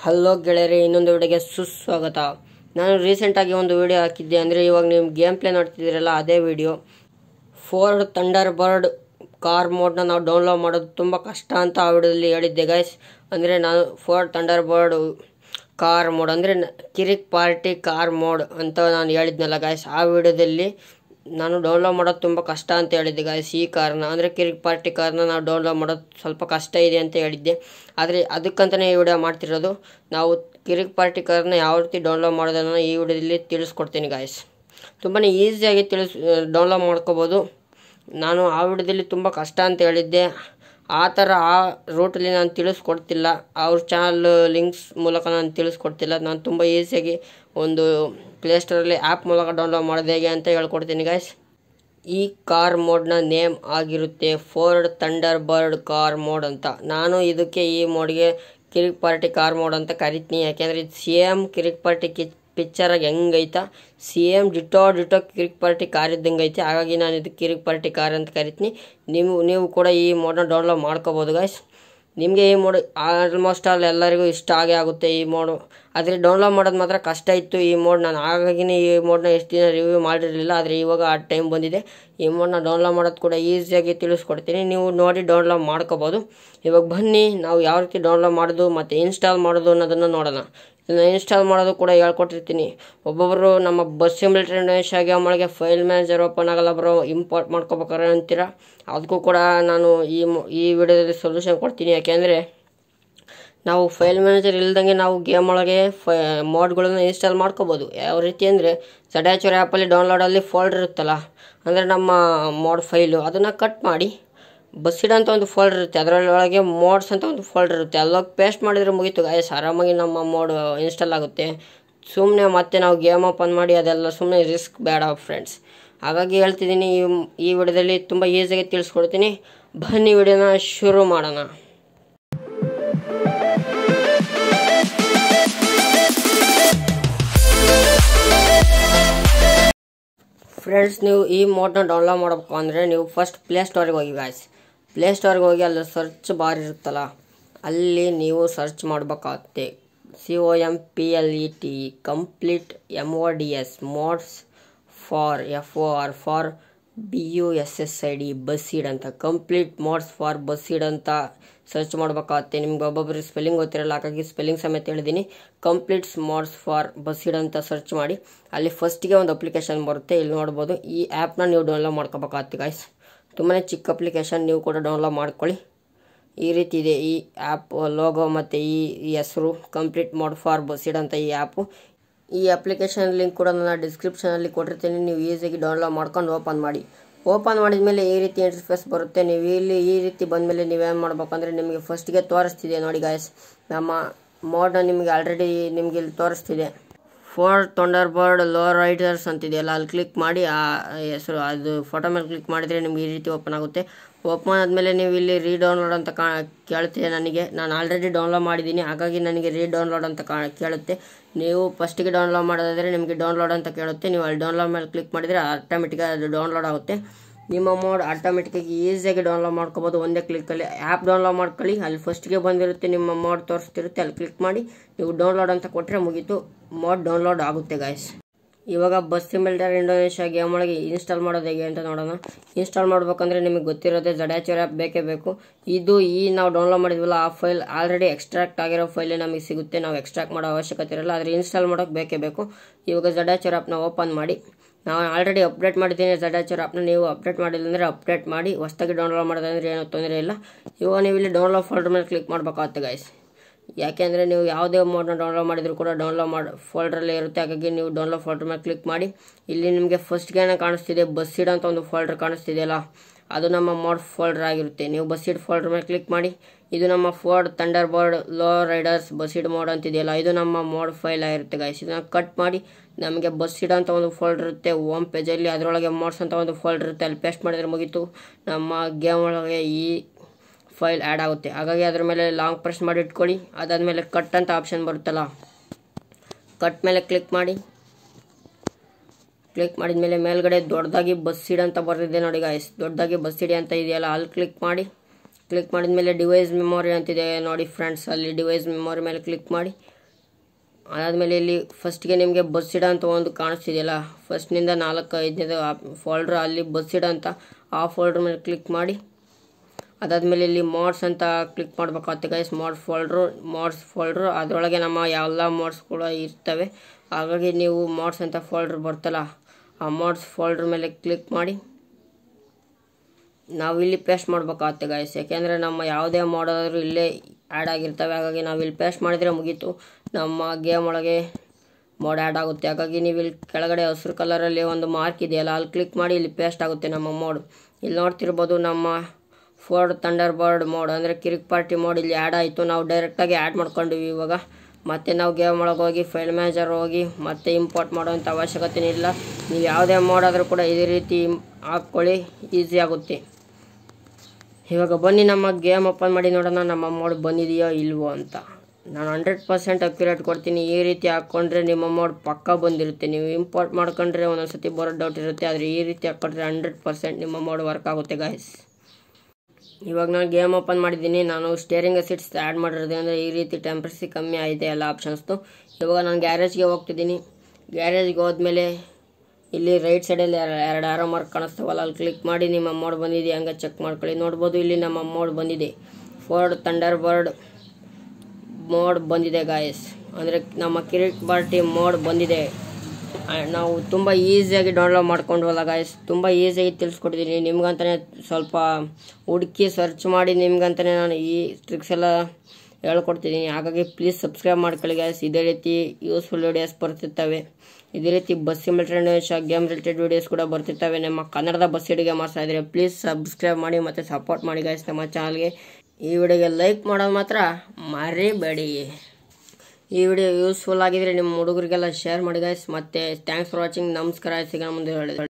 hello ಗೆಳೆಯರೆ ಇನ್ನೊಂದು ವಿಡಿಯೋಗೆ ಸುಸ್ವಾಗತ ನಾನು ರೀಸೆಂಟಾಗಿ ಒಂದು ವಿಡಿಯೋ ಹಾಕಿದ್ದೆ ಅಂದರೆ ಇವಾಗ ನೀವು ಗೇಮ್ ಪ್ಲೇ ನೋಡ್ತಿದ್ದೀರಲ್ಲ ಅದೇ video Ford Thunderbird car ಮೋಡ್ನ ನಾವು ಡೌನ್ಲೋಡ್ ಮಾಡೋದು ತುಂಬ ಕಷ್ಟ ಅಂತ ಆ ವಿಡಿಯೋದಲ್ಲಿ ಹೇಳಿದ್ದೆ ಗೈಸ್ ಅಂದರೆ ನಾನು Ford Thunderbird car mod ಅಂದರೆ ಕಿರಿಕ್ ಪಾರ್ಟಿ ಕಾರ್ ಮೋಡ್ ಅಂತ ನಾನು ಹೇಳಿದ್ನಲ್ಲ ಗಾಯ್ಸ್ ಆ ವಿಡಿಯೋದಲ್ಲಿ ನಾನು ಡೌನ್ಲೋಡ್ ಮಾಡೋದು ತುಂಬ ಕಷ್ಟ ಅಂತ ಹೇಳಿದ್ದೆ ಗಾಯ್ಸ್ ಈ ಕಾರ್ನ ಅಂದರೆ ಕಿರಿಕ್ ಪಾರ್ಟಿ ಕಾರ್ನ ನಾವು ಡೌನ್ಲೋಡ್ ಮಾಡೋದು ಸ್ವಲ್ಪ ಕಷ್ಟ ಇದೆ ಅಂತ ಹೇಳಿದ್ದೆ ಆದರೆ ಅದಕ್ಕಂತಲೇ ಈ ವಿಡಿಯೋ ಮಾಡ್ತಿರೋದು ನಾವು ಕಿರಿಕ್ ಪಾರ್ಟಿ ಕಾರ್ನ ಯಾವ ರೀತಿ ಡೌನ್ಲೋಡ್ ಮಾಡೋದನ್ನು ಈ ವಿಡಿಯೋದಲ್ಲಿ ತಿಳಿಸ್ಕೊಡ್ತೀನಿ ಗಾಯ್ಸ್ ತುಂಬಾ ಈಸಿಯಾಗಿ ತಿಳಿಸ್ ಡೌನ್ಲೋಡ್ ಮಾಡ್ಕೋಬೋದು ನಾನು ಆ ವಿಡಿಯೋದಲ್ಲಿ ತುಂಬ ಕಷ್ಟ ಅಂತ ಹೇಳಿದ್ದೆ ಆ ಥರ ಆ ರೂಟಲ್ಲಿ ನಾನು ತಿಳಿಸ್ಕೊಡ್ತಿಲ್ಲ ಅವ್ರ ಚಾನಲ್ ಲಿಂಕ್ಸ್ ಮೂಲಕ ನಾನು ತಿಳಿಸ್ಕೊಡ್ತಿಲ್ಲ ನಾನು ತುಂಬ ಈಸಿಯಾಗಿ ಒಂದು ಪ್ಲೇಸ್ಟೋರಲ್ಲಿ ಆ್ಯಪ್ ಮೂಲಕ ಡೌನ್ಲೋಡ್ ಮಾಡೋದು ಹೇಗೆ ಅಂತ ಹೇಳ್ಕೊಡ್ತೀನಿ ಗಾಯ್ಸ್ ಈ ಕಾರ್ ಮೋಡ್ನ ನೇಮ್ ಆಗಿರುತ್ತೆ Ford Thunderbird car mod ಅಂತ ನಾನು ಇದಕ್ಕೆ ಈ ಮೋಡ್ಗೆ ಕಿರಿಕ್ ಪಾರ್ಟಿ ಕಾರ್ ಮೋಡ್ ಅಂತ ಕರಿತೀನಿ ಯಾಕೆಂದರೆ ಇದು ಸೇಮ್ ಕಿರಿಕ್ ಪಾರ್ಟಿ ಕಿ ಪಿಕ್ಚರಾಗಿ ಹೆಂಗೈತಾ same ditto ditto Kirik Party car ಇದ್ದಂಗೆ ಐತೆ ಹಾಗಾಗಿ ನಾನು ಇದು ಕಿರಿಕ್ ಪಾರ್ಟಿ ಕಾರ್ ಅಂತ ಕರಿತೀನಿ ನೀವು ನೀವು ಕೂಡ ಈ ಮೋಡ್ನ ಡೌನ್ಲೋಡ್ ಮಾಡ್ಕೋಬೋದು ಗೈಸ್ ನಿಮಗೆ ಈ ಮೋಡ್ ಆಲ್ಮೋಸ್ಟ್ ಆಲ್ ಎಲ್ಲರಿಗೂ ಇಷ್ಟ ಆಗೇ ಆಗುತ್ತೆ ಈ ಮೋಡು ಆದರೆ ಡೌನ್ಲೋಡ್ ಮಾಡೋದು ಮಾತ್ರ ಕಷ್ಟ ಇತ್ತು ಈ ಮೋಡ್ ನಾನು ಹಾಗಾಗಿನೇ ಈ ಮೋಡ್ನ ಎಷ್ಟು ದಿನ ರಿವ್ಯೂ ಮಾಡಿರಲಿಲ್ಲ ಆದರೆ ಇವಾಗ ಆ ಟೈಮ್ ಬಂದಿದೆ ಈ ಮೋಡ್ನ ಡೌನ್ಲೋಡ್ ಮಾಡೋದು ಕೂಡ ಈಸಿಯಾಗಿ ತಿಳಿಸ್ಕೊಡ್ತೀನಿ ನೀವು ನೋಡಿ ಡೌನ್ಲೋಡ್ ಮಾಡ್ಕೋಬೋದು ಇವಾಗ ಬನ್ನಿ ನಾವು ಯಾವ ರೀತಿ ಡೌನ್ಲೋಡ್ ಮಾಡೋದು ಮತ್ತು ಇನ್ಸ್ಟಾಲ್ ಮಾಡೋದು ಅನ್ನೋದನ್ನು ನೋಡೋಣ ಇದನ್ನು ಇನ್ಸ್ಟಾಲ್ ಮಾಡೋದು ಕೂಡ ಹೇಳ್ಕೊಟ್ಟಿರ್ತೀನಿ ಒಬ್ಬೊಬ್ಬರು ನಮ್ಮ ಬಸ್ ಸಿಮಿಲಿಟರಿ ಇಂಡೋನೇಷ್ಯಾ ಗೇಮ್ಗಳಿಗೆ ಫೈಲ್ ಮ್ಯಾನೇಜರ್ ಓಪನ್ ಆಗಲ್ಲ ಬರೋ ಇಂಪೋರ್ಟ್ ಮಾಡ್ಕೋಬೇಕಾರೆ ಅಂತೀರಾ ಅದಕ್ಕೂ ಕೂಡ ನಾನು ಈ ಈ ವಿಡಿಯೋದಲ್ಲಿ ಸೊಲ್ಯೂಷನ್ ಕೊಡ್ತೀನಿ ಯಾಕೆಂದರೆ ನಾವು ಫೈಲ್ ಮ್ಯಾನೇಜರ್ ಇಲ್ದಂಗೆ ನಾವು ಗೇಮ್ ಒಳಗೆ ಫೈ ಮೋಡ್ಗಳನ್ನು ಇನ್ಸ್ಟಾಲ್ ಮಾಡ್ಕೋಬೋದು ಯಾವ ರೀತಿ ಅಂದರೆ ಸಡ್ಯಾಚೂರ್ ಆ್ಯಪಲ್ಲಿ ಡೌನ್ಲೋಡಲ್ಲಿ ಫೋಲ್ಡರ್ ಇರುತ್ತಲ್ಲ ಅಂದರೆ ನಮ್ಮ ಮೋಡ್ ಫೈಲು ಅದನ್ನು ಕಟ್ ಮಾಡಿ ಬಸ್ಸಿಡ್ ಅಂತ ಒಂದು ಫೋಲ್ಡರ್ ಇರುತ್ತೆ ಅದರೊಳಗೆ ಮೋಡ್ಸ್ ಅಂತ ಒಂದು ಫೋಲ್ಡರ್ ಇರುತ್ತೆ ಅಲ್ಲೋಗಿ ಪೇಸ್ಟ್ ಮಾಡಿದರೆ ಮುಗೀತು ಗಾಯಸ್ ಆರಾಮಾಗಿ ನಮ್ಮ ಮೋಡ್ ಇನ್ಸ್ಟಾಲ್ ಆಗುತ್ತೆ ಸುಮ್ಮನೆ ಮತ್ತೆ ನಾವು ಗೇಮ್ ಓಪನ್ ಮಾಡಿ ಅದೆಲ್ಲ ಸುಮ್ಮನೆ ರಿಸ್ಕ್ ಬೇಡ ಫ್ರೆಂಡ್ಸ್ ಹಾಗಾಗಿ ಹೇಳ್ತಿದ್ದೀನಿ ಈ ಈ ವಿಡಿಯೋದಲ್ಲಿ ತುಂಬ ಈಸಿಯಾಗಿ ತಿಳಿಸ್ಕೊಡ್ತೀನಿ ಬನ್ನಿ ವಿಡಿಯೋನ ಶುರು ಮಾಡೋಣ ಫ್ರೆಂಡ್ಸ್ ನೀವು ಈ ಮೋಡ್ನ ಡೌನ್ಲೋಡ್ ಮಾಡಬೇಕು ಅಂದರೆ ನೀವು ಫಸ್ಟ್ ಪ್ಲೇಸ್ಟೋರಿಗೆ ಹೋಗಿ ಗಾಯ್ಸ್ ಪ್ಲೇಸ್ಟೋರಿಗೆ ಹೋಗಿ ಅಲ್ಲಿ ಸರ್ಚ್ ಬಾರ್ ಇರುತ್ತಲ್ಲ ಅಲ್ಲಿ ನೀವು ಸರ್ಚ್ ಮಾಡಬೇಕಾಗುತ್ತೆ C O M P L E T complete M O D S mods for F O R for B U S S I D BUSSID ಅಂತ ಕಂಪ್ಲೀಟ್ ಮೋಡ್ಸ್ ಫಾರ್ ಬಸ್ಸೀಡ್ ಅಂತ search ಮಾಡಬೇಕಾಗುತ್ತೆ ನಿಮ್ಗೆ ಒಬ್ಬೊಬ್ಬರಿಗೆ spelling ಗೊತ್ತಿರಲ್ಲ ಹಾಗಾಗಿ spelling ಸಮೇತ ಹೇಳಿದ್ದೀನಿ completes modes for ಬಸ್ಸೀಡ್ ಅಂತ ಸರ್ಚ್ ಮಾಡಿ ಅಲ್ಲಿ ಫಸ್ಟಿಗೆ ಒಂದು ಅಪ್ಲಿಕೇಶನ್ ಬರುತ್ತೆ ಇಲ್ಲಿ ನೋಡ್ಬೋದು ಈ ಆ್ಯಪ್ನ ನೀವು ಡೌನ್ಲೋಡ್ ಮಾಡ್ಕೋಬೇಕಾಗುತ್ತೆ ಗಾಯ್ಸ್ ತುಂಬಾ ಚಿಕ್ಕ ಅಪ್ಲಿಕೇಶನ್ ನೀವು ಕೂಡ ಡೌನ್ಲೋಡ್ ಮಾಡ್ಕೊಳ್ಳಿ ಈ ರೀತಿ ಇದೆ ಈ ಆ್ಯಪ್ ಲೋಗೋ ಮತ್ತು ಈ ಹೆಸರು ಕಂಪ್ಲೀಟ್ ಮೋಡ್ ಫಾರ್ ಬಸ್ಸೀಡ್ ಅಂತ ಈ ಆ್ಯಪು ಈ ಅಪ್ಲಿಕೇಶನ್ ಲಿಂಕ್ ಕೂಡ ನನ್ನ ಡಿಸ್ಕ್ರಿಪ್ಷನಲ್ಲಿ ಕೊಟ್ಟಿರ್ತೀನಿ ನೀವು ಈಸಿಯಾಗಿ ಡೌನ್ಲೋಡ್ ಮಾಡ್ಕೊಂಡು ಓಪನ್ ಮಾಡಿ ಓಪನ್ ಮಾಡಿದ ಮೇಲೆ ಈ ರೀತಿ ಇಂಟರ್ಫೇಸ್ ಬರುತ್ತೆ ನೀವು ಇಲ್ಲಿ ಈ ರೀತಿ ಬಂದಮೇಲೆ ನೀವೇನು ಮಾಡ್ಬೇಕಂದ್ರೆ ನಿಮಗೆ ಫಸ್ಟಿಗೆ ತೋರಿಸ್ತಿದೆ ನೋಡಿ ಗಾಯಸ್ ನಮ್ಮ ಮೋಡ್ನ ನಿಮಗೆ ಆಲ್ರೆಡಿ ನಿಮಗೆ ಇಲ್ಲಿ ತೋರಿಸ್ತಿದೆ Ford Thunderbird low riders ಅಂತಿದೆಯಲ್ಲ ಅಲ್ಲಿ ಕ್ಲಿಕ್ ಮಾಡಿ ಆ ಹೆಸರು ಅದು ಫೋಟೋ ಮೇಲೆ ಕ್ಲಿಕ್ ಮಾಡಿದರೆ ನಿಮ್ಗೆ ಈ ರೀತಿ ಓಪನ್ ಆಗುತ್ತೆ ಓಪನ್ ಆದಮೇಲೆ ನೀವು ಇಲ್ಲಿ ರೀಡೌನ್ಲೋಡ್ ಅಂತ ಕಾ ಕೇಳ್ತಿದೆ ನನಗೆ ನಾನು ಆಲ್ರೆಡಿ ಡೌನ್ಲೋಡ್ ಮಾಡಿದ್ದೀನಿ ಹಾಗಾಗಿ ನನಗೆ ರೀಡೌನ್ಲೋಡ್ ಅಂತ ಕಾ ಕೇಳುತ್ತೆ ನೀವು ಫಸ್ಟಿಗೆ ಡೌನ್ಲೋಡ್ ಮಾಡೋದಾದರೆ ನಿಮಗೆ ಡೌನ್ಲೋಡ್ ಅಂತ ಕೇಳುತ್ತೆ ನೀವು ಅಲ್ಲಿ ಡೌನ್ಲೋಡ್ ಮೇಲೆ ಕ್ಲಿಕ್ ಮಾಡಿದರೆ ಆಟೋಮೆಟಿಕಾಗಿ ಅದು ಡೌನ್ಲೋಡ್ ಆಗುತ್ತೆ ನಿಮ್ಮ ಮೋಡ್ ಆಟೋಮೆಟಿಕಾಗಿ ಈಸಿಯಾಗಿ ಡೌನ್ಲೋಡ್ ಮಾಡ್ಕೋಬೋದು ಒಂದೇ ಕ್ಲಿಕ್ಕಲ್ಲಿ ಆ್ಯಪ್ ಡೌನ್ಲೋಡ್ ಮಾಡ್ಕೊಳ್ಳಿ ಅಲ್ಲಿ ಫಸ್ಟಿಗೆ ಬಂದಿರುತ್ತೆ ನಿಮ್ಮ ಮೋಡ್ ತೋರಿಸ್ತಿರುತ್ತೆ ಅಲ್ಲಿ ಕ್ಲಿಕ್ ಮಾಡಿ ನೀವು ಡೌನ್ಲೋಡ್ ಅಂತ ಕೊಟ್ಟರೆ ಮುಗೀತು ಮೋಡ್ ಡೌನ್ಲೋಡ್ ಆಗುತ್ತೆ ಗಾಯ್ಸ್ ಇವಾಗ ಬಸ್ ಸಿಮಿಲ್ಟರ್ ಇಂಡೋನೇಷ್ಯಾ ಗೇಮ್ ಒಳಗೆ ಇನ್ಸ್ಟಾಲ್ ಮಾಡೋದು ಹೇಗೆ ಅಂತ ನೋಡೋಣ ಇನ್ಸ್ಟಾಲ್ ಮಾಡ್ಬೇಕಂದ್ರೆ ನಿಮಗೆ ಗೊತ್ತಿರೋದೇ ಜಡ್ಯಾಚರ್ ಆ್ಯಪ್ ಬೇಕೇ ಬೇಕು ಇದು ಈ ನಾವು ಡೌನ್ಲೋಡ್ ಮಾಡಿದ್ವಲ್ಲ ಆ ಫೈಲ್ ಆಲ್ರೆಡಿ ಎಕ್ಸ್ಟ್ರಾಕ್ಟ್ ಆಗಿರೋ ಫೈಲೇ ನಮಗೆ ಸಿಗುತ್ತೆ ನಾವು ಎಕ್ಸ್ಟ್ರಾಕ್ಟ್ ಮಾಡೋ ಅವಶ್ಯಕತೆ ಇರಲ್ಲ ಆದರೆ ಇನ್ಸ್ಟಾಲ್ ಮಾಡೋಕೆ ಬೇಕೇ ಬೇಕು ಇವಾಗ ಜಡ್ಯಾಚರ್ ಆ್ಯಪ್ನ ಓಪನ್ ಮಾಡಿ ನಾವು ಆಲ್ರೆಡಿ ಅಪ್ಡೇಟ್ ಮಾಡಿದ್ದೀನಿ ಜಡ್ಯಾಚರ್ ಆ್ಯಪ್ನ ನೀವು ಅಪ್ಡೇಟ್ ಮಾಡಿಲ್ಲ ಅಂದರೆ ಅಪ್ಡೇಟ್ ಮಾಡಿ ಹೊಸ್ದಾಗಿ ಡೌನ್ಲೋಡ್ ಮಾಡೋದಂದ್ರೆ ಏನೂ ತೊಂದರೆ ಇಲ್ಲ ಇವಾಗ ನೀವು ಇಲ್ಲಿ ಡೌನ್ಲೋಡ್ ಫೋಲ್ಡರ್ ಮೇಲೆ ಕ್ಲಿಕ್ ಮಾಡಬೇಕಾಗುತ್ತೆ ಗಾಯ್ಸ್ ಯಾಕೆಂದರೆ ನೀವು ಯಾವುದೇ ಮೋಡ್ನ ಡೌನ್ಲೋಡ್ ಮಾಡಿದರೂ ಕೂಡ ಡೌನ್ಲೋಡ್ ಮಾಡಿ ಫೋಲ್ಡ್ರಲ್ಲೇ ಇರುತ್ತೆ ಹಾಗಾಗಿ ನೀವು ಡೌನ್ಲೋಡ್ ಫೋಲ್ಡರ್ ಮೇಲೆ ಕ್ಲಿಕ್ ಮಾಡಿ ಇಲ್ಲಿ ನಿಮಗೆ ಫಸ್ಟ್ಗೆ ಕಾಣಿಸ್ತಿದೆ ಬಸ್ಸೀಡ್ ಅಂತ ಒಂದು ಫೋಲ್ಡರ್ ಕಾಣಿಸ್ತಿದೆಯಲ್ಲ ಅದು ನಮ್ಮ ಮೋಡ್ ಫೋಲ್ಡರ್ ಆಗಿರುತ್ತೆ ನೀವು ಬಸ್ಸೀಡ್ ಫೋಲ್ಡರ್ ಮೇಲೆ ಕ್ಲಿಕ್ ಮಾಡಿ ಇದು ನಮ್ಮ Ford Thunderbird low riders BUSSID mod ಅಂತಿದೆಯಲ್ಲ ಇದು ನಮ್ಮ ಮೋಡ್ ಫೈಲ್ ಆಗಿರುತ್ತೆ ಗಾಯ್ಸ್ ಇದನ್ನು ಕಟ್ ಮಾಡಿ ನಮಗೆ ಬಸ್ಸೀಡ್ ಅಂತ ಒಂದು ಫೋಲ್ಡರ್ ಇರುತ್ತೆ ಹೋಮ್ ಪೇಜಲ್ಲಿ ಅದರೊಳಗೆ ಮೋಡ್ಸ್ ಅಂತ ಒಂದು ಫೋಲ್ಡರ್ ಇರುತ್ತೆ ಅಲ್ಲಿ ಪೇಸ್ಟ್ ಮಾಡಿದ್ರೆ ಮುಗೀತು ನಮ್ಮ ಗೇಮ್ ಒಳಗೆ ಈ ಫೈಲ್ ಆ್ಯಡ್ ಆಗುತ್ತೆ ಹಾಗಾಗಿ ಅದ್ರ ಮೇಲೆ ಲಾಂಗ್ ಪ್ರೆಸ್ ಮಾಡಿ ಇಟ್ಕೊಳ್ಳಿ ಅದಾದಮೇಲೆ ಕಟ್ ಅಂತ ಆಪ್ಷನ್ ಬರುತ್ತಲ್ಲ ಕಟ್ ಮೇಲೆ ಕ್ಲಿಕ್ ಮಾಡಿ ಕ್ಲಿಕ್ ಮಾಡಿದ ಮೇಲೆ ಮೇಲ್ಗಡೆ ದೊಡ್ಡದಾಗಿ ಬಸ್ ಸೀಡ್ ಅಂತ ಬರೆದಿದೆ ನೋಡಿ ಗಾಯ್ಸ್ ದೊಡ್ಡದಾಗಿ ಬಸ್ ಸೀಡಿ ಅಂತ ಇದೆಯಲ್ಲ ಅಲ್ಲಿ ಕ್ಲಿಕ್ ಮಾಡಿ ಕ್ಲಿಕ್ ಮಾಡಿದ ಮೇಲೆ ಡಿವೈಸ್ ಮೆಮೊರಿ ಅಂತಿದೆ ನೋಡಿ ಫ್ರೆಂಡ್ಸ್ ಅಲ್ಲಿ ಡಿವೈಸ್ ಮೆಮೊರಿ ಮೇಲೆ ಕ್ಲಿಕ್ ಮಾಡಿ ಅದಾದಮೇಲೆ ಇಲ್ಲಿ ಫಸ್ಟ್ಗೆ ನಿಮಗೆ ಬಸ್ ಇಡ ಅಂತ ಒಂದು ಕಾಣಿಸ್ತಿದೆಯಲ್ಲ ಫಸ್ಟ್ನಿಂದ ನಾಲ್ಕು ಐದನೇದು ಫೋಲ್ಡ್ರ್ ಅಲ್ಲಿ ಬಸ್ ಇಡ ಅಂತ ಆ ಫೋಲ್ಡ್ರ್ ಮೇಲೆ ಕ್ಲಿಕ್ ಮಾಡಿ ಅದಾದಮೇಲೆ ಇಲ್ಲಿ ಮೋಡ್ಸ್ ಅಂತ ಕ್ಲಿಕ್ ಮಾಡಬೇಕಾಗುತ್ತೆ guys mod folder mods folder ಅದರೊಳಗೆ ನಮ್ಮ ಎಲ್ಲ ಮೋಡ್ಸ್ ಕೂಡ ಇರ್ತವೆ ಹಾಗಾಗಿ ನೀವು ಮೋಡ್ಸ್ ಅಂತ ಫೋಲ್ಡ್ರ್ ಬರ್ತಲ್ಲ ಆ ಮೋಡ್ಸ್ ಫೋಲ್ಡ್ರ್ ಮೇಲೆ ಕ್ಲಿಕ್ ಮಾಡಿ ನಾವು ಇಲ್ಲಿ ಪೇಸ್ಟ್ ಮಾಡಬೇಕಾಗುತ್ತೆ ಗೈಸ್ ಯಾಕೆಂದರೆ ನಮ್ಮ ಯಾವುದೇ ಮಾಡೋದಾದ್ರೂ ಇಲ್ಲೇ ಆ್ಯಡ್ ಆಗಿರ್ತವೆ ಹಾಗಾಗಿ ನಾವು ಇಲ್ಲಿ ಪೇಸ್ಟ್ ಮಾಡಿದರೆ ಮುಗೀತು ನಮ್ಮ ಗೇಮ್ ಒಳಗೆ ಮೋಡ್ ಆ್ಯಡ್ ಆಗುತ್ತೆ ಹಾಗಾಗಿ ನೀವು ಇಲ್ಲಿ ಕೆಳಗಡೆ ಹಸಿರು ಕಲರಲ್ಲಿ ಒಂದು ಮಾರ್ಕ್ ಇದೆಯಲ್ಲ ಅಲ್ಲಿ ಕ್ಲಿಕ್ ಮಾಡಿ ಇಲ್ಲಿ ಪೇಸ್ಟ್ ಆಗುತ್ತೆ ನಮ್ಮ ಮೋಡ್ ಇಲ್ಲಿ ನೋಡ್ತಿರ್ಬೋದು ನಮ್ಮ ಫೋರ್ಡ್ ಥಂಡರ್ ಬರ್ಡ್ ಮೋಡ್ ಅಂದರೆ ಕಿರಿಕ್ ಪಾರ್ಟಿ ಮೋಡ್ ಇಲ್ಲಿ ಆ್ಯಡ್ ಆಯಿತು ನಾವು ಡೈರೆಕ್ಟಾಗಿ ಆ್ಯಡ್ ಮಾಡ್ಕೊಂಡ್ವಿ ಇವಾಗ ಮತ್ತೆ ನಾವು ಗೇಮ್ ಒಳಗೆ ಹೋಗಿ ಫೈಲ್ ಮ್ಯಾನೇಜರ್ ಹೋಗಿ ಮತ್ತೆ ಇಂಪೋರ್ಟ್ ಮಾಡೋವಂಥ ಅವಶ್ಯಕತೆ ಇಲ್ಲ ನೀವು ಯಾವುದೇ ಮಾಡೋದ್ರೂ ಕೂಡ ಇದೇ ರೀತಿ ಹಾಕ್ಕೊಳ್ಳಿ ಈಸಿ ಆಗುತ್ತೆ ಇವಾಗ ಬನ್ನಿ ನಮ್ಮ ಗೇಮ್ ಓಪನ್ ಮಾಡಿ ನೋಡೋಣ ನಮ್ಮ ಮೋಡ್ ಬಂದಿದೆಯೋ ಇಲ್ವೋ ಅಂತ ನಾನು ಹಂಡ್ರೆಡ್ ಪರ್ಸೆಂಟ್ ಅಕ್ಯುರೇಟ್ ಕೊಡ್ತೀನಿ ಈ ರೀತಿ ಹಾಕ್ಕೊಂಡ್ರೆ ನಿಮ್ಮ ಮೋಡ್ ಪಕ್ಕ ಬಂದಿರುತ್ತೆ ನೀವು ಇಂಪೋರ್ಟ್ ಮಾಡ್ಕೊಂಡ್ರೆ ಒಂದೊಂದು ಸತಿ ಬರೋ ಡೌಟ್ ಇರುತ್ತೆ ಆದರೆ ಈ ರೀತಿ ಹಾಕ್ಕೊಂಡ್ರೆ ಹಂಡ್ರೆಡ್ ಪರ್ಸೆಂಟ್ ನಿಮ್ಮ ಮೋಡ್ ವರ್ಕ್ ಆಗುತ್ತೆ ಗಾಯ್ಸ್ ಇವಾಗ ನಾನು ಗೇಮ್ ಓಪನ್ ಮಾಡಿದ್ದೀನಿ ನಾನು ಸ್ಟೇರಿಂಗ್ ಸೀಟ್ಸ್ ಆ್ಯಡ್ ಮಾಡಿರೋದ್ರಿಂದ ಈ ರೀತಿ ಟೆಂಪ್ರೇಚರ್ ಕಮ್ಮಿ ಆಗಿದೆ ಎಲ್ಲ ಆಪ್ಷನ್ಸ್ದು ಇವಾಗ ನಾನು ಗ್ಯಾರೇಜ್ಗೆ ಹೋಗ್ತಿದ್ದೀನಿ ಗ್ಯಾರೇಜ್ಗೆ ಹೋದ್ಮೇಲೆ ಇಲ್ಲಿ ರೈಟ್ ಸೈಡಲ್ಲಿ ಎರಡು ಆರೋ ಮಾರ್ಕ್ ಕಾಣಿಸ್ತಾವಲ್ಲ ಅಲ್ಲಿ ಕ್ಲಿಕ್ ಮಾಡಿ ನಿಮ್ಮ ಮೋಡ್ ಬಂದಿದೆ ಹಂಗೆ ಚೆಕ್ ಮಾಡ್ಕೊಳ್ಳಿ ನೋಡ್ಬೋದು ಇಲ್ಲಿ ನಮ್ಮ ಮೋಡ್ ಬಂದಿದೆ ಫೋರ್ಡ್ ಥಂಡರ್ ಬರ್ಡ್ ಮೋಡ್ ಬಂದಿದೆ ಗಾಯಸ್ ಅಂದರೆ ನಮ್ಮ ಕಿರಿಕ್ ಪಾರ್ಟಿ ಮೋಡ್ ಬಂದಿದೆ ಆ, ನಾವು ತುಂಬ ಈಸಿಯಾಗಿ ಡೌನ್ಲೋಡ್ ಮಾಡ್ಕೊಂಡ್ವಲ್ಲ ಗಾಯ್ಸ್ ತುಂಬ ಈಸಿಯಾಗಿ ತಿಳಿಸ್ಕೊಟ್ಟಿದ್ದೀನಿ ನಿಮ್ಗಂತಲೇ ಸ್ವಲ್ಪ ಹುಡುಕಿ ಸರ್ಚ್ ಮಾಡಿ ನಿಮ್ಗಂತಲೇ ನಾನು ಈ ಟ್ರಿಕ್ಸ್ ಎಲ್ಲ ಹೇಳ್ಕೊಡ್ತಿದ್ದೀನಿ ಹಾಗಾಗಿ ಪ್ಲೀಸ್ ಸಬ್ಸ್ಕ್ರೈಬ್ ಮಾಡ್ಕೊಳ್ಳಿ ಗಾಯ್ಸ್ ಇದೇ ರೀತಿ ಯೂಸ್ಫುಲ್ ವೀಡಿಯೋಸ್ ಬರ್ತಿರ್ತವೆ ಇದೇ ರೀತಿ bus simulator game related videos ಕೂಡ ಬರ್ತಿರ್ತವೆ ನಮ್ಮ ಕನ್ನಡದ ಬಸ್ ಇಡಿಗೆ ಮಾಡ್ತಾ ಇದ್ರೆ ಪ್ಲೀಸ್ ಸಬ್ಸ್ಕ್ರೈಬ್ ಮಾಡಿ ಮತ್ತು ಸಪೋರ್ಟ್ ಮಾಡಿ ಗಾಯ್ಸ್ ನಮ್ಮ ಚಾನಲ್ಗೆ ಈ ವಿಡಿಯೋಗೆ ಲೈಕ್ ಮಾಡೋದು ಮಾತ್ರ ಮರಿಬೇಡಿ ಈ ವಿಡಿಯೋ ಯೂಸ್ಫುಲ್ ಆಗಿದ್ರೆ ನಿಮ್ಮ ಹುಡುಗರಿಗೆಲ್ಲ ಶೇರ್ ಮಾಡಿ ಗೈಸ್ ಮತ್ತೆ ಥ್ಯಾಂಕ್ಸ್ ಫಾರ್ ವಾಚಿಂಗ್ ನಮಸ್ಕಾರ ಸಿಗೋಣ ಮುಂದೆ ಹೇಳಿದೆ